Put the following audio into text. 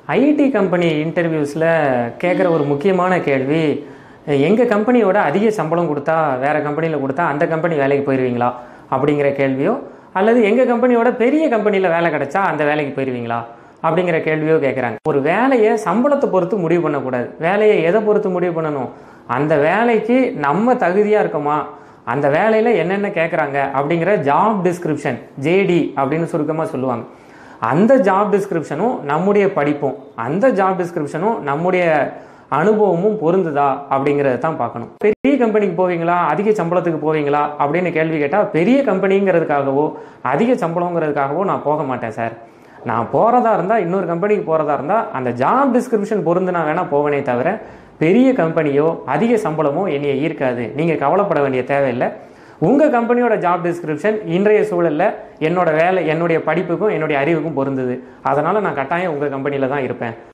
IT company இன்டர்வியூஸில் கேட்குற ஒரு முக்கியமான கேள்வி எங்கள் கம்பெனியோட அதிக சம்பளம் கொடுத்தா வேறு கம்பெனியில் கொடுத்தா அந்த கம்பெனி வேலைக்கு போயிடுவீங்களா அப்படிங்கிற கேள்வியோ அல்லது எங்கள் கம்பெனியோட பெரிய கம்பெனியில் வேலை கிடைச்சா அந்த வேலைக்கு போயிடுவீங்களா அப்படிங்கிற கேள்வியோ கேட்குறாங்க ஒரு வேலையை சம்பளத்தை பொறுத்து முடிவு பண்ணக்கூடாது வேலையை எதை பொறுத்து முடிவு பண்ணணும் அந்த வேலைக்கு நம்ம தகுதியாக இருக்கோமா அந்த வேலையில் என்னென்ன கேட்குறாங்க அப்படிங்கிற ஜாப் டிஸ்கிரிப்ஷன் ஜேடி அப்படின்னு சுருக்கமாக சொல்லுவாங்க அந்த ஜாப் டிஸ்கிரிப்ஷனும் நம்முடைய படிப்பும் அந்த ஜாப் டிஸ்கிரிப்ஷனும் நம்முடைய அனுபவமும் பொருந்துதா அப்படிங்கிறத தான் பார்க்கணும் பெரிய கம்பெனிக்கு போவீங்களா அதிக சம்பளத்துக்கு போவீங்களா அப்படின்னு கேள்வி கேட்டால் பெரிய கம்பெனிங்கிறதுக்காகவோ அதிக சம்பளங்கிறதுக்காகவோ நான் போக மாட்டேன் சார் நான் போகிறதா இருந்தால் இன்னொரு கம்பெனிக்கு போகிறதா இருந்தால் அந்த ஜாப் டிஸ்கிரிப்ஷன் பொருந்து நான் வேணால் போவனே தவிர பெரிய கம்பெனியோ அதிக சம்பளமோ என்னைய ஈர்க்காது நீங்கள் கவலைப்பட வேண்டிய தேவையில்லை உங்கள் கம்பெனியோட ஜாப் டிஸ்கிரிப்ஷன் இன்றைய சூழலில் என்னோட வேலை என்னுடைய படிப்புக்கும் என்னுடைய அறிவுக்கும் பொருந்தது அதனால் நான் கட்டாயம் உங்கள் கம்பெனியில் தான் இருப்பேன்